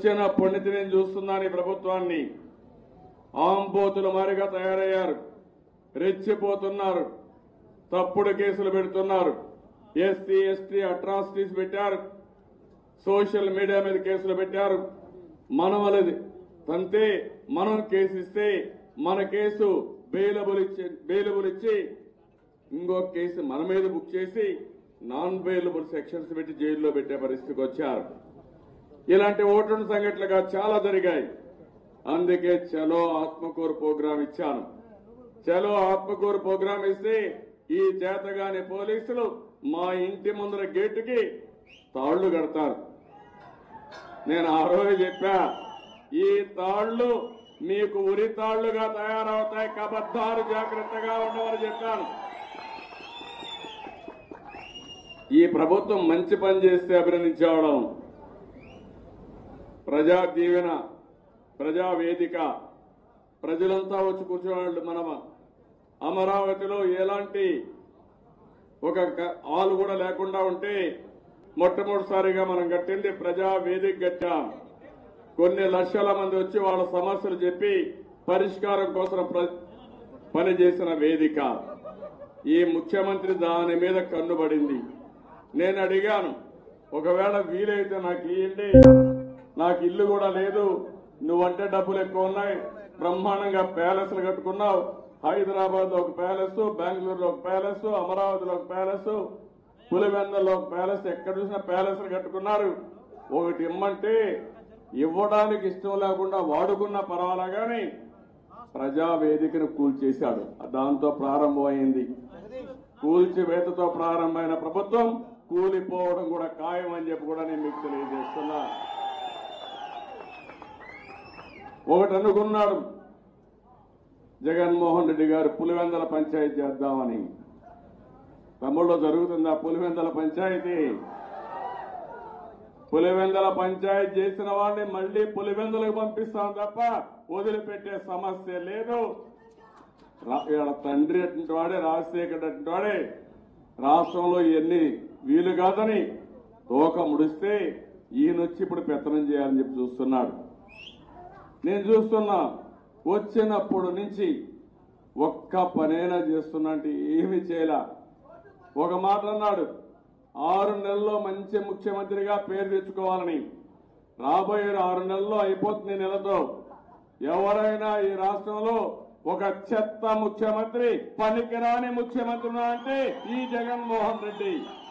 వచ్చినప్పటి నుంచి నేను చూస్తున్నాను ఈ ప్రభుత్వాన్ని ఆంబోతుల మారిగా తయారయ్యారు రెచ్చిపోతున్నారు తప్పుడు కేసులు పెడుతున్నారు ఎస్సీ ఎస్టీ అట్రాసిటీస్ పెట్టారు సోషల్ మీడియా మీద కేసులు పెట్టారు మనం అనేది తంతే మనం కేసు ఇస్తే మన కేసు బెయిలబుల్ ఇచ్చి బెయిలబుల్ ఇచ్చి ఇంకో కేసు మన మీద బుక్ చేసి నాన్ బెయిలబుల్ సెక్షన్స్ పెట్టి జైల్లో పెట్టే పరిస్థితికి వచ్చారు ఇలాంటి ఓటమి సంఘటనలుగా చాలా జరిగాయి అందుకే చలో ఆత్మకూరు ప్రోగ్రాం ఇచ్చాను చలో ఆత్మకూరు ప్రోగ్రాం ఇస్తే ఈ చేతగాని పోలీసులు మా ఇంటి ముందర గేటుకి తాళ్లు కడతారు నేను ఆ రోజు చెప్పా ఈ తాళ్లు మీకు ఉరి తాళ్లుగా తయారవుతాయి కబద్దారు జాగ్రత్తగా ఉండమని చెప్పాను ఈ ప్రభుత్వం మంచి పని చేస్తే అభినందించవడం ప్రజా దీవెన ప్రజా వేదిక ప్రజలంతా వచ్చి కూర్చోవాళ్ళు మనం అమరావతిలో ఎలాంటి ఒక గ- ఆలు కూడా లేకుండా ఉంటే మొట్టమొదటిసారిగా మనం కట్టింది ప్రజా వేదిక కట్టాం కొన్ని లక్షల మంది వచ్చి వాళ్ళ సమస్యలు చెప్పి పరిష్కారం కోసం ప్ర- పనిచేసిన వేదిక ఈ ముఖ్యమంత్రి దాని మీద కన్నుబడింది నేను అడిగాను ఒకవేళ వీలైతే నాకు ఇవ్వండి నాకు ఇల్లు కూడా లేదు నువ్వంటే డబ్బులు ఎక్కువ ఉన్నాయి బ్రహ్మాండంగా ప్యాలెస్లు కట్టుకున్నావు హైదరాబాద్ లో ఒక ప్యాలెస్ బెంగళూరులో ఒక ప్యాలెస్ అమరావతిలో ఒక ప్యాలెస్ పులివెందల్లో ఒక ప్యాలెస్ ఎక్కడ చూసినా ప్యాలెస్లు కట్టుకున్నారు ఒకటి ఇమ్మంటే ఇవ్వడానికి ఇష్టం లేకుండా వాడుకున్నా పర్వాలా గాని ప్రజా వేదికను కూల్చేశాడు దాంతో ప్రారంభమైంది కూల్చివేతతో ప్రారంభమైన ప్రభుత్వం కూలిపోవడం కూడా ఖాయం అని చెప్పి కూడా నేను మీకు తెలియజేస్తున్నా ఒకటి అనుకున్నాడు జగన్మోహన్ రెడ్డి గారు పులివెందల పంచాయతీ చేద్దామని తమ్ముళ్ళు జరుగుతుందా పులివెందల పంచాయతీ పులివెందల పంచాయతీ చేసిన వాళ్ళని మళ్ళీ పులివెందులకు పంపిస్తాం తప్ప వదిలిపెట్టే సమస్య లేదు రా- ఈయన తండ్రి అటువంటి వాడే రాజశేఖర్ అటువంటి వాడే రాష్ట్రంలో ఇవన్నీ వీలు కాదని తోక ముడిస్తే ఈయనొచ్చి ఇప్పుడు పెత్తనం చేయాలని చెప్పి చూస్తున్నాడు నేను చూస్తున్నా వచ్చినప్పుడు నుంచి ఒక్క పనైనా చేస్తున్నా అంటే ఏమీ చేయలే ఒక మాట అన్నాడు ఆరు నెలల్లో మంచి ముఖ్యమంత్రిగా పేరు తెచ్చుకోవాలని రాబోయే ఆరు నెలల్లో అయిపోతుంది నెలతో ఎవరైనా ఈ రాష్ట్రంలో ఒక చెత్త ముఖ్యమంత్రి పనికిరాని ముఖ్యమంత్రి అంటే ఈ జగన్మోహన్ రెడ్డి